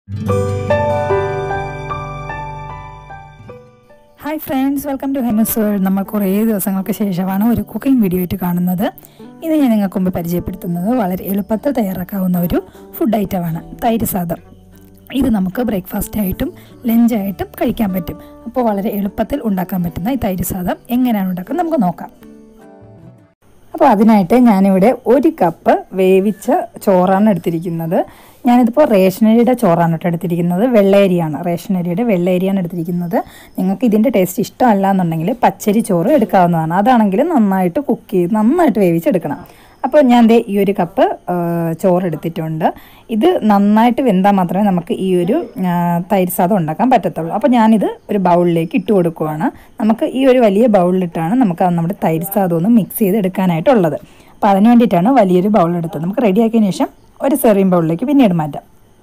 hi friends welcome to Hemas world നമ്മൾ കുറേ ദിവസങ്ങൾക്ക് ശേഷമാണ് ഒരു കുക്കിംഗ് വീഡിയോ ആയിട്ട് കാണുന്നത് ഇത് ഞാൻ നിങ്ങൾക്ക് മുമ്പ് പരിചയപ്പെടുത്തുന്നത് വളരെ എളുപ്പത്തിൽ തയ്യാറാക്കാവുന്ന ഒരു ഫുഡ് ഐറ്റമാണ് തൈര് സാദം ഇത് നമുക്ക് ബ്രേക്ക്ഫാസ്റ്റ് ആയിട്ടും ലഞ്ചായിട്ടും കഴിക്കാൻ പറ്റും അപ്പോൾ വളരെ എളുപ്പത്തിൽ ഉണ്ടാക്കാൻ പറ്റുന്ന ഈ തൈര് സാദം എങ്ങനെയാണ് ഉണ്ടാക്കുന്നത് നമുക്ക് നോക്കാം അപ്പോൾ അതിനായിട്ട് ഞാനിവിടെ ഒരു കപ്പ് വേവിച്ച ചോറാണ് എടുത്തിരിക്കുന്നത് ഞാനിതിപ്പോൾ റേഷനരിയുടെ ചോറാണ് കേട്ടോ എടുത്തിരിക്കുന്നത് വെള്ളയരിയാണ് റേഷനരിയുടെ വെള്ളയരിയാണ് എടുത്തിരിക്കുന്നത് നിങ്ങൾക്ക് ഇതിൻ്റെ ടേസ്റ്റ് ഇഷ്ടമല്ല എന്നുണ്ടെങ്കിൽ പച്ചരി ചോറ് എടുക്കാവുന്നതാണ് അതാണെങ്കിൽ നന്നായിട്ട് കുക്ക് ചെയ്ത് നന്നായിട്ട് വേവിച്ചെടുക്കണം അപ്പോൾ ഞാൻ ദേ ഈ ഒരു കപ്പ് ആ, ചോറ് എടുത്തിട്ടുണ്ട് ഇത് നന്നായിട്ട് വെന്താൽ മാത്രമേ നമുക്ക് ഈ ഒരു ആ, തൈര് സാദം ഉണ്ടാക്കാൻ പറ്റത്തുള്ളൂ അപ്പോൾ ഞാനിത് ഒരു ബൗളിലേക്ക് ഇട്ട് കൊടുക്കുവാണ് നമുക്ക് ഈ ഒരു വലിയ ബൗളിലിട്ടാണ് നമുക്ക് അത് നമ്മുടെ തൈര് സാദം ഒന്ന് മിക്സ് ചെയ്ത് എടുക്കാനായിട്ടുള്ളത് അപ്പോൾ അതിന് വേണ്ടിയിട്ടാണ് വലിയൊരു ബൗൾ എടുത്തത് നമുക്ക് റെഡിയാക്കിയതിന് ശേഷം ഒരു സെറിയും ബൗളിലേക്ക് പിന്നീട് മാറ്റാം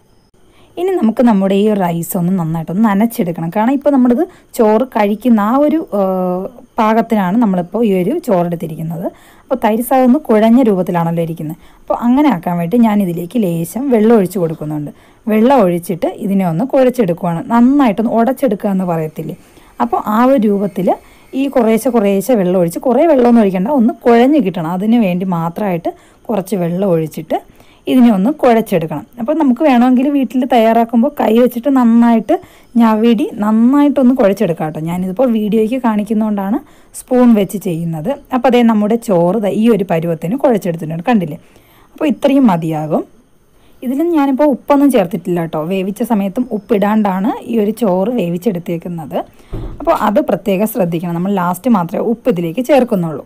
ഇനി നമുക്ക് നമ്മുടെ ഈ റൈസ് ഒന്ന് നന്നായിട്ടൊന്ന് നനച്ചെടുക്കണം കാരണം ഇപ്പോൾ നമ്മളിത് ചോറ് കഴിക്കുന്ന ആ ഒരു ആ, പാകത്തിനാണ് നമ്മളിപ്പോൾ ഈ ഒരു ചോറെടുത്തിരിക്കുന്നത് അപ്പോൾ തൈര് സാദം ഒന്ന് കുഴഞ്ഞ രൂപത്തിലാണല്ലോ ഇരിക്കുന്നത് അപ്പോൾ അങ്ങനെ ആക്കാൻ വേണ്ടി ഞാൻ ഇതിലേക്ക് ലേശം വെള്ളം ഒഴിച്ച് കൊടുക്കുന്നുണ്ട് വെള്ളം ഒഴിച്ചിട്ട് ഇതിനെ ഒന്ന് കുഴച്ചെടുക്കുവാണ് നന്നായിട്ടൊന്ന് ഉടച്ചെടുക്കുക എന്ന് പറയത്തില്ലേ അപ്പോൾ ആ ഒരു രൂപത്തിൽ ഈ കുറേശ്ശെ കുറേശ്ശെ വെള്ളം ഒഴിച്ച് കുറേ വെള്ളമൊന്നും ഒഴിക്കണ്ട ഒന്ന് കുഴഞ്ഞ് കിട്ടണം അതിന് വേണ്ടി മാത്രമായിട്ട് കുറച്ച് വെള്ളം ഒഴിച്ചിട്ട് ഇതിനെ ഒന്ന് കുഴച്ചെടുക്കണം അപ്പോൾ നമുക്ക് വേണമെങ്കിൽ വീട്ടിൽ തയ്യാറാക്കുമ്പോൾ കൈ വെച്ചിട്ട് നന്നായിട്ട് ഞവിടി നന്നായിട്ടൊന്ന് കുഴച്ചെടുക്കാം കേട്ടോ ഞാനിതിപ്പോൾ വീഡിയോയ്ക്ക് കാണിക്കുന്നതുകൊണ്ടാണ് സ്പൂൺ വെച്ച് ചെയ്യുന്നത് അപ്പോൾ അതേ നമ്മുടെ ചോറ് ദാ ഈ ഒരു പരുവത്തിന് കുഴച്ചെടുത്തിട്ടുണ്ട് കണ്ടില്ലേ അപ്പോൾ ഇത്രയും മതിയാകും ഇതിലും ഞാനിപ്പോൾ ഉപ്പൊന്നും ചേർത്തിട്ടില്ല കേട്ടോ വേവിച്ച സമയത്തും ഉപ്പിടാണ്ടാണ് ഈ ഒരു ചോറ് വേവിച്ചെടുത്തേക്കുന്നത് അപ്പോൾ അത് പ്രത്യേകം ശ്രദ്ധിക്കണം നമ്മൾ ലാസ്റ്റ് മാത്രമേ ഉപ്പ് ഇതിലേക്ക് ചേർക്കുന്നുള്ളൂ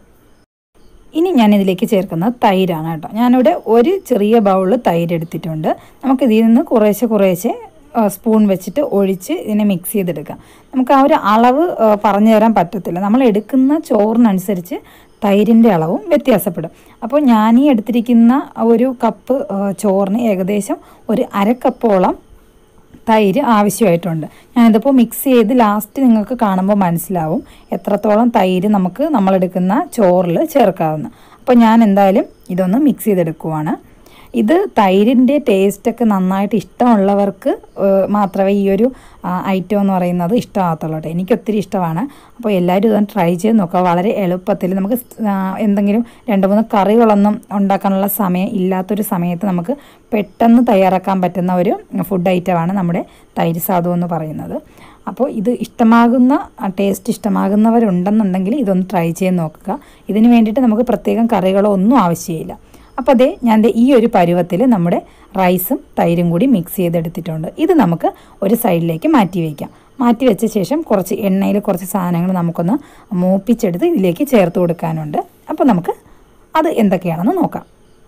ഇനി ഞാൻ ഇതിലേക്ക് ചേർക്കുന്നത് തൈരാണ് കേട്ടോ ഞാനിവിടെ ഒരു ചെറിയ ബൗൾ തൈര് എടുത്തിട്ടുണ്ട് നമുക്ക് ഇതിൽ നിന്ന് കുറേശ്ശെ കുറേശ്ശെ ആ, സ്പൂൺ വെച്ചിട്ട് ഒഴിച്ച് ഇതിനെ മിക്സ് ചെയ്തെടുക്കാം നമുക്ക് ആ ഒരു അളവ് ആ, പറഞ്ഞു തരാൻ പറ്റത്തില്ല നമ്മൾ എടുക്കുന്ന ചോറിനനുസരിച്ച് തൈരിൻ്റെ അളവും വ്യത്യാസപ്പെടും അപ്പോൾ ഞാൻ ഈ എടുത്തിരിക്കുന്ന ഒരു കപ്പ് ആ, ചോറിന് ഏകദേശം ഒരു അര കപ്പോളം തൈര് ആവശ്യമായിട്ടുണ്ട് ഞാനിതിപ്പോൾ മിക്സ് ചെയ്ത് ലാസ്റ്റ് നിങ്ങൾക്ക് കാണുമ്പോൾ മനസ്സിലാവും എത്രത്തോളം തൈര് നമുക്ക് നമ്മളെടുക്കുന്ന ചോറിൽ ചേർക്കാവുന്ന അപ്പോൾ ഞാൻ എന്തായാലും ഇതൊന്ന് മിക്സ് ചെയ്തെടുക്കുവാണ് ഇത് തൈരിൻ്റെ ടേസ്റ്റൊക്കെ നന്നായിട്ട് ഇഷ്ടമുള്ളവർക്ക് ഏഹ്, മാത്രമേ ഈ ഒരു ഐറ്റം എന്ന് പറയുന്നത് ഇഷ്ടമാകത്തുള്ളൂ കേട്ടോ എനിക്ക് ഒത്തിരി ഇഷ്ടമാണ് അപ്പോൾ എല്ലാവരും ഇതൊന്ന് ട്രൈ ചെയ്ത് നോക്കുക വളരെ എളുപ്പത്തിൽ നമുക്ക് സ്- ആ, എന്തെങ്കിലും രണ്ട് മൂന്ന് കറികളൊന്നും ഉണ്ടാക്കാനുള്ള സമയം ഇല്ലാത്തൊരു സമയത്ത് നമുക്ക് പെട്ടെന്ന് തയ്യാറാക്കാൻ പറ്റുന്ന ഒരു ഫുഡ് ഐറ്റമാണ് നമ്മുടെ തൈര് സാദം എന്ന് പറയുന്നത് അപ്പോൾ ഇത് ഇഷ്ടമാകുന്ന ടേസ്റ്റ് ഇഷ്ടമാകുന്നവരുണ്ടെന്നുണ്ടെങ്കിൽ ഇതൊന്ന് ട്രൈ ചെയ്ത് നോക്കുക ഇതിന് വേണ്ടിയിട്ട് നമുക്ക് പ്രത്യേകം കറികളോ ഒന്നും ആവശ്യമില്ല അപ്പോൾ അതേ ഞാൻ ദേ ഈ ഒരു പരുവത്തിൽ നമ്മുടെ റൈസും തൈരും കൂടി മിക്സ് ചെയ്തെടുത്തിട്ടുണ്ട് ഇത് നമുക്ക് ഒരു സൈഡിലേക്ക് മാറ്റി വയ്ക്കാം മാറ്റി വെച്ച ശേഷം കുറച്ച് എണ്ണയിൽ കുറച്ച് സാധനങ്ങൾ നമുക്കൊന്ന് മൂപ്പിച്ചെടുത്ത് ഇതിലേക്ക് ചേർത്ത് കൊടുക്കാനുണ്ട് അപ്പോൾ നമുക്ക് അത് എന്തൊക്കെയാണെന്ന് നോക്കാം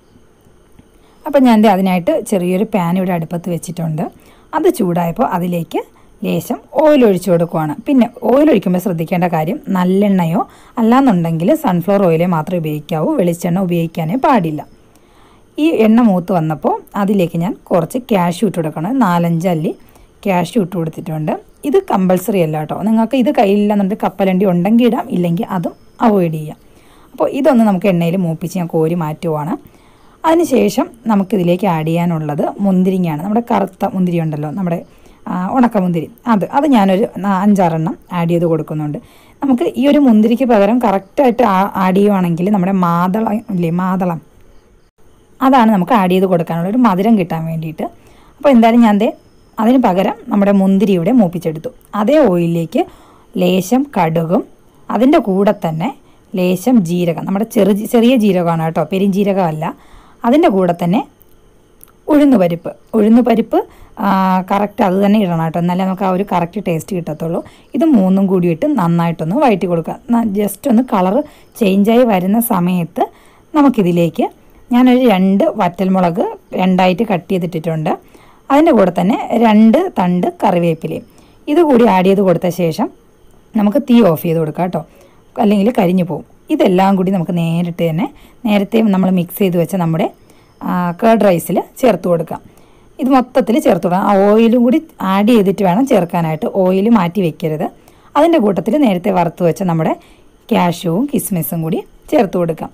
അപ്പം ഞാൻ ദേ അതിനായിട്ട് ചെറിയൊരു പാൻ ഇവിടെ അടുപ്പത്ത് വെച്ചിട്ടുണ്ട് അത് ചൂടായപ്പോൾ അതിലേക്ക് ലേശം ഓയിൽ ഒഴിച്ചു കൊടുക്കുവാണ് പിന്നെ ഓയിൽ ഒഴിക്കുമ്പോൾ ശ്രദ്ധിക്കേണ്ട കാര്യം നല്ലെണ്ണയോ അല്ലാന്നുണ്ടെങ്കിൽ സൺഫ്ലവർ ഓയിലേ മാത്രമേ ഉപയോഗിക്കാവൂ വെളിച്ചെണ്ണ ഉപയോഗിക്കാനേ പാടില്ല ഈ എണ്ണ മൂത്ത് വന്നപ്പോൾ അതിലേക്ക് ഞാൻ കുറച്ച് ക്യാഷ് ഇട്ട് കൊടുക്കണം നാലഞ്ച് അല്ലി ക്യാഷ് ഇട്ട് കൊടുത്തിട്ടുണ്ട് ഇത് കമ്പൾസറി അല്ല കേട്ടോ നിങ്ങൾക്ക് ഇത് കയ്യിലില്ലെന്നുണ്ടെങ്കിൽ കപ്പലണ്ടി ഉണ്ടെങ്കിൽ ഇടാം ഇല്ലെങ്കിൽ അതും അവോയ്ഡ് ചെയ്യാം അപ്പോൾ ഇതൊന്ന് നമുക്ക് എണ്ണയിൽ മൂപ്പിച്ച് ഞാൻ കോരി മാറ്റുവാണ് അതിനുശേഷം നമുക്കിതിലേക്ക് ആഡ് ചെയ്യാനുള്ളത് മുന്തിരിങ്ങയാണ് നമ്മുടെ കറുത്ത മുന്തിരി ഉണ്ടല്ലോ നമ്മുടെ ആ, ഉണക്കമുന്തിരി അത് അത് ഞാനൊരു നാ- അഞ്ചാറെണ്ണം ആഡ് ചെയ്ത് കൊടുക്കുന്നുണ്ട് നമുക്ക് ഈ ഒരു മുന്തിരിക്ക് പകരം കറക്റ്റായിട്ട് ആഡ് ചെയ്യുവാണെങ്കിൽ നമ്മുടെ മാതളം ഇല്ലേ മാതളം അതാണ് നമുക്ക് ആഡ് ചെയ്ത് കൊടുക്കാനുള്ള ഒരു മധുരം കിട്ടാൻ വേണ്ടിയിട്ട് അപ്പോൾ എന്തായാലും ഞാൻ ദേ അതിന് പകരം നമ്മുടെ മുന്തിരി ഇവിടെ മൂപ്പിച്ചെടുത്തു അതേ ഓയിലിലേക്ക് ലേശം കടുകും അതിൻ്റെ കൂടെ തന്നെ ലേശം ജീരകം നമ്മുടെ ചെറു ചെറിയ ജീരകമാണ് കേട്ടോ പെരിഞ്ജീരകമല്ല അതിൻ്റെ കൂടെ തന്നെ ഉഴുന്നുപരിപ്പ് ഉഴുന്നുപരിപ്പ് കറക്റ്റ് അത് തന്നെ ഇടണം കേട്ടോ എന്നാലേ നമുക്ക് ആ ഒരു കറക്റ്റ് ടേസ്റ്റ് കിട്ടത്തുള്ളൂ ഇത് മൂന്നും കൂടി ഇട്ട് നന്നായിട്ടൊന്ന് വഴറ്റി കൊടുക്കുക ജസ്റ്റ് ഒന്ന് കളറ് ചേഞ്ചായി വരുന്ന സമയത്ത് നമുക്കിതിലേക്ക് ഞാനൊരു രണ്ട് വറ്റൽമുളക് രണ്ടായിട്ട് കട്ട് ചെയ്തിട്ടിട്ടുണ്ട് അതിൻ്റെ കൂടെ തന്നെ രണ്ട് തണ്ട് കറിവേപ്പിലയും ഇത് കൂടി ആഡ് ചെയ്ത് കൊടുത്ത ശേഷം നമുക്ക് തീ ഓഫ് ചെയ്ത് കൊടുക്കാം കേട്ടോ അല്ലെങ്കിൽ കരിഞ്ഞു പോകും ഇതെല്ലാം കൂടി നമുക്ക് നേരിട്ട് തന്നെ നേരത്തെ നമ്മൾ മിക്സ് ചെയ്ത് വെച്ച നമ്മുടെ കേർഡ് റൈസിൽ ചേർത്ത് കൊടുക്കാം ഇത് മൊത്തത്തിൽ ചേർത്ത് കൊടുക്കാം ആ ഓയിലും കൂടി ആഡ് ചെയ്തിട്ട് വേണം ചേർക്കാനായിട്ട് ഓയിൽ മാറ്റി വെക്കരുത് അതിൻ്റെ കൂട്ടത്തിൽ നേരത്തെ വറുത്ത് വെച്ച നമ്മുടെ ക്യാഷ്യൂവും കിസ്മിസും കൂടി ചേർത്ത് കൊടുക്കാം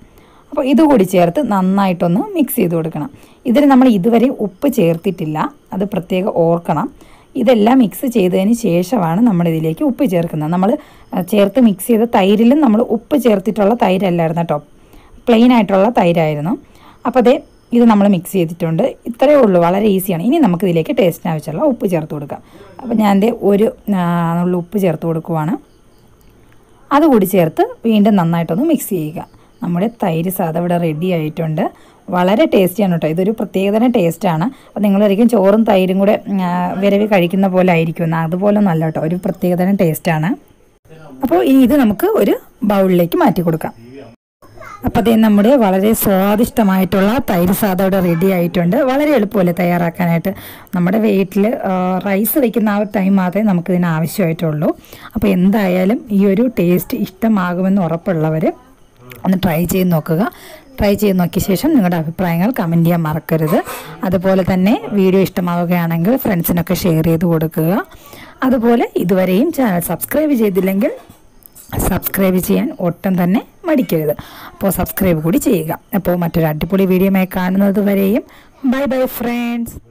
അപ്പോൾ ഇതുകൂടി ചേർത്ത് നന്നായിട്ടൊന്ന് മിക്സ് ചെയ്ത് കൊടുക്കണം ഇതിൽ നമ്മൾ ഇതുവരെ ഉപ്പ് ചേർത്തിട്ടില്ല അത് പ്രത്യേകം ഓർക്കണം ഇതെല്ലാം മിക്സ് ചെയ്തതിന് ശേഷമാണ് നമ്മൾ ഇതിലേക്ക് ഉപ്പ് ചേർക്കുന്നത് നമ്മൾ ചേർത്ത് മിക്സ് ചെയ്ത തൈരിലും നമ്മൾ ഉപ്പ് ചേർത്തിട്ടുള്ള തൈരല്ലായിരുന്നു കേട്ടോ പ്ലെയിൻ ആയിട്ടുള്ള തൈരായിരുന്നു അപ്പോൾ അതേ ഇത് നമ്മൾ മിക്സ് ചെയ്തിട്ടുണ്ട് ഇത്രയേ ഉള്ളൂ വളരെ ഈസിയാണ് ഇനി നമുക്ക് ഇതിലേക്ക് ടേസ്റ്റിന് ആവശ്യമുള്ള ഉപ്പ് ചേർത്ത് കൊടുക്കാം അപ്പോൾ ഞാൻ ദേ ഒരു നുള്ള ഉപ്പ് ചേർത്ത് കൊടുക്കുവാണ് അതുകൂടി ചേർത്ത് വീണ്ടും നന്നായിട്ടൊന്ന് മിക്സ് ചെയ്യുക നമ്മുടെ തൈര് സാധ ഇവിടെ റെഡി ആയിട്ടുണ്ട് വളരെ ടേസ്റ്റിയാണ് കേട്ടോ ഇതൊരു പ്രത്യേകതരം ടേസ്റ്റാണ് അപ്പോൾ നിങ്ങളൊരിക്കലും ചോറും തൈരും കൂടെ വിരവി കഴിക്കുന്ന പോലെ ആയിരിക്കും അതുപോലൊന്നും അല്ല കേട്ടോ ഒരു പ്രത്യേകതരം ടേസ്റ്റാണ് അപ്പോൾ ഇനി ഇത് നമുക്ക് ഒരു ബൗളിലേക്ക് മാറ്റി കൊടുക്കാം അപ്പോൾ അതേ നമ്മുടെ വളരെ സ്വാദിഷ്ടമായിട്ടുള്ള തൈര് സാധ ഇവിടെ റെഡി ആയിട്ടുണ്ട് വളരെ എളുപ്പമല്ലേ തയ്യാറാക്കാനായിട്ട് നമ്മുടെ വീട്ടിൽ റൈസ് വെക്കുന്ന ആ ഒരു ടൈം മാത്രമേ നമുക്കിതിന് ആവശ്യമായിട്ടുള്ളൂ അപ്പോൾ എന്തായാലും ഈ ഒരു ടേസ്റ്റ് ഇഷ്ടമാകുമെന്ന് ഉറപ്പുള്ളവർ ഒന്ന് ട്രൈ ചെയ്ത് നോക്കുക ട്രൈ ചെയ്ത് നോക്കിയ ശേഷം നിങ്ങളുടെ അഭിപ്രായങ്ങൾ കമൻറ്റ് ചെയ്യാൻ മറക്കരുത് അതുപോലെ തന്നെ വീഡിയോ ഇഷ്ടമാവുകയാണെങ്കിൽ ഫ്രണ്ട്സിനൊക്കെ ഷെയർ ചെയ്ത് കൊടുക്കുക അതുപോലെ ഇതുവരെയും ചാനൽ സബ്സ്ക്രൈബ് ചെയ്തില്ലെങ്കിൽ സബ്സ്ക്രൈബ് ചെയ്യാൻ ഒട്ടും തന്നെ മടിക്കരുത് അപ്പോൾ സബ്സ്ക്രൈബ് കൂടി ചെയ്യുക അപ്പോൾ മറ്റൊരു അടിപൊളി വീഡിയോയുമായി കാണുന്നത് വരെയും ബൈ ബൈ ഫ്രണ്ട്സ്